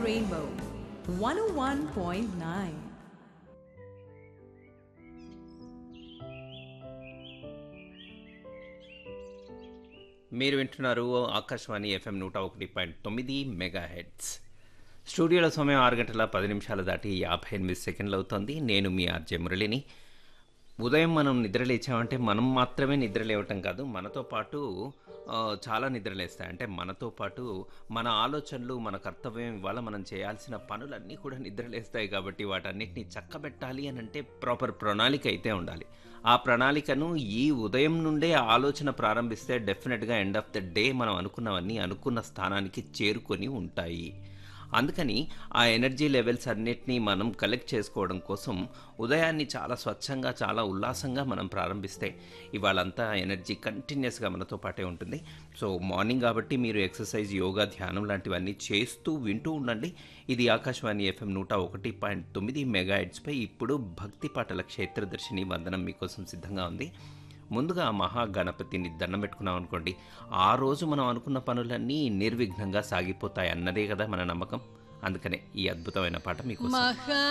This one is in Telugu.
Rainbow 101.9. మీరు వింటున్నారు ఆకాశవాణి ఎఫ్ఎం నూట ఒకటి పాయింట్ తొమ్మిది మెగా హెడ్స్ స్టూడియోలో సమయం ఆరు గంటల పది నిమిషాలు దాటి యాభై ఎనిమిది సెకండ్లు అవుతుంది నేను మీ ఆర్జే మురళిని ఉదయం మనం నిద్ర లేచామంటే మనం మాత్రమే నిద్ర లేవటం కాదు మనతో పాటు ఆ, చాలా నిద్రలేస్తాయి అంటే మనతో పాటు మన ఆలోచనలు మన కర్తవ్యం ఇవాళ మనం చేయాల్సిన పనులన్నీ కూడా నిద్రలేస్తాయి కాబట్టి వాటన్నిటిని చక్కబెట్టాలి అని అంటే ప్రాపర్ ప్రణాళిక అయితే ఉండాలి ఆ ప్రణాళికను ఈ ఉదయం నుండే ఆ ఆలోచన ప్రారంభిస్తే డెఫినెట్గా ఎండ్ ఆఫ్ ద డే మనం అనుకున్నవన్నీ అనుకున్న స్థానానికి చేరుకొని ఉంటాయి అందుకని ఆ ఎనర్జీ లెవెల్స్ అన్నిటినీ మనం కలెక్ట్ చేసుకోవడం కోసం ఉదయాన్ని చాలా స్వచ్ఛంగా చాలా ఉల్లాసంగా మనం ప్రారంభిస్తే ఇవాళంతా ఎనర్జీ కంటిన్యూస్గా మనతో పాటే ఉంటుంది సో మార్నింగ్ కాబట్టి మీరు ఎక్సర్సైజ్ యోగా ధ్యానం లాంటివన్నీ చేస్తూ వింటూ ఉండండి ఇది ఆకాశవాణి ఎఫ్ఎం నూట ఒకటి పాయింట్ తొమ్మిది మెగా హెడ్స్పై ఇప్పుడు భక్తి పాటల క్షేత్రదర్శిని వందనం మీకోసం సిద్ధంగా ఉంది ముందుగా మహాగణపతిని దండం పెట్టుకున్నాం అనుకోండి ఆ రోజు మనం అనుకున్న పనులన్నీ నిర్విఘ్నంగా సాగిపోతాయి అన్నదే కదా మన నమ్మకం అందుకనే ఈ అద్భుతమైన పాట మీకు మహా